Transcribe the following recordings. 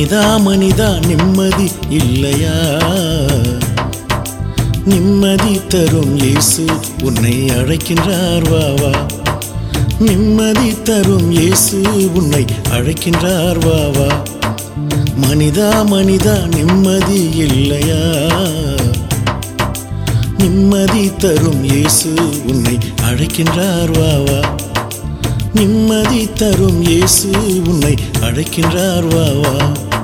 மனிதா மனிதா நிம்மதி இல்லையா நிம்மதி தரும் இயேசு உன்னை அழைக்கின்றார் வா வா நிம்மதி தரும் இயேசு உன்னை அழைக்கின்றார் வா வா மனிதா மனிதா நிம்மதி இல்லையா நிம்மதி தரும் இயேசு உன்னை அழைக்கின்றார் வா வா நிம்மதி தரும் இயேசு உன்னை அழைக்கின்றார் வா வா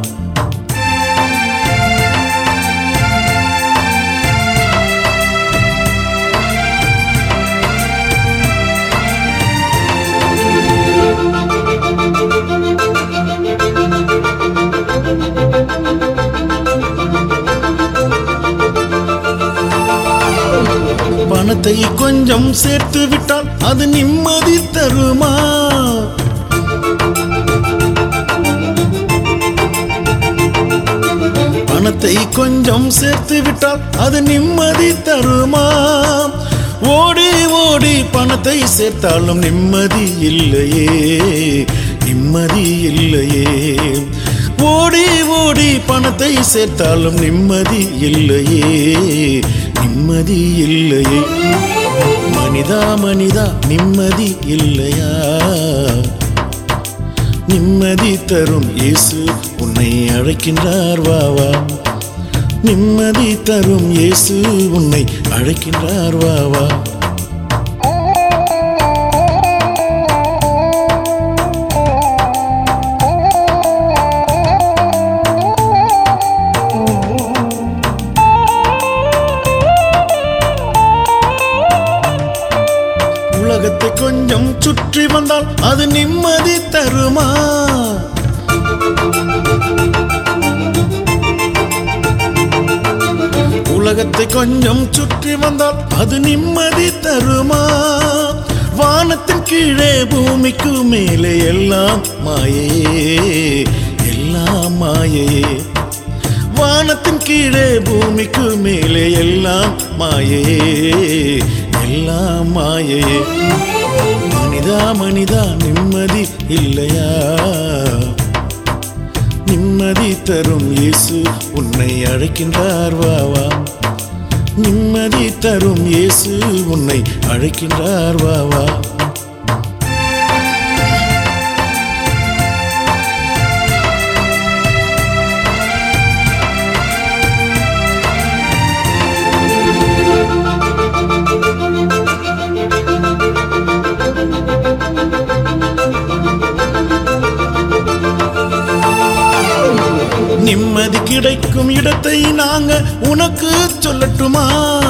பணத்தை கொஞ்சம் சேர்த்து விட்டால் அது நிம்மதி தருமா பணத்தை கொஞ்சம் சேர்த்து விட்டால் அது நிம்மதி தருமா ஓடி ஓடி பணத்தை சேர்த்தாலும் நிம்மதி இல்லையே நிம்மதி இல்லையே ஓடி ஓடி பணத்தை சேர்த்தாலும் நிம்மதி இல்லையே நிம்மதி இல்லையே மனிதா மனிதா நிம்மதி இல்லையா நிம்மதி தரும் இயேசு உன்னை அழைக்கின்றார் வா வா நிம்மதி தரும் இயேசு உன்னை அழைக்கின்றார் வா வா உலகத்தை கொஞ்சம் சுற்றி வந்தால் அது நிம்மதி தருமா உலகத்தை கொஞ்சம் சுற்றி வந்தால் அது நிம்மதி தருமா வானத்தின் கீழே பூமிக்கு மேலே எல்லாம் மாயையே எல்லாம் மாயையே வானத்தின் கீழே பூமிக்கு மேலே எல்லாம் மாயையே எல்லாம் மாயையே மனிதா மனிதா நிம்மதி இல்லையா நிம்மதி தரும் இயேசு உன்னை அழைக்கின்றார் வா வா நிம்மதி தரும் இயேசு உன்னை அழைக்கின்றார் வா வா நிம்மதி கிடைக்கும் இடத்தை நாங்க உனக்கு சொல்லட்டுமா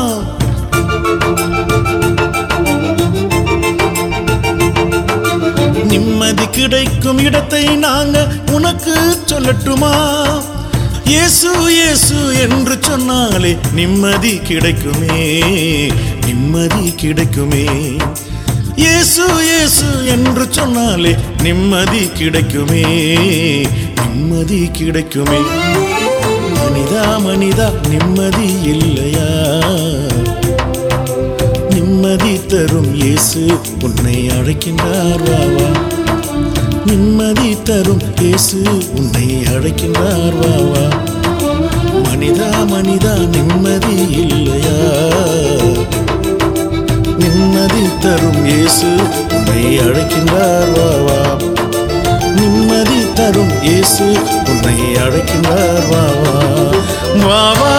நிம்மதி கிடைக்கும் இடத்தை நாங்க உனக்கு சொல்லட்டுமா இயேசு இயேசு என்று சொன்னாலே நிம்மதி கிடைக்குமே நிம்மதி கிடைக்குமே இயேசு இயேசு என்று சொன்னாலே நிம்மதி கிடைக்குமே நிம்மதி கிடைக்குமே மனிதா மனிதா நிம்மதி இல்லையா நிம்மதி தரும் இயேசு உன்னை அழைக்கின்றார் வா வா நிம்மதி தரும் இயேசு உன்னை அழைக்கின்றார் வா வா மனிதா மனிதா நிம்மதி இல்லையா நிம்மதி தரும் இயேசு உன்னை அழைக்கின்றார் வா வா நிம்மதி தரும் இயேசு உன்னை அழைக்கின்றார் வா வா வா வா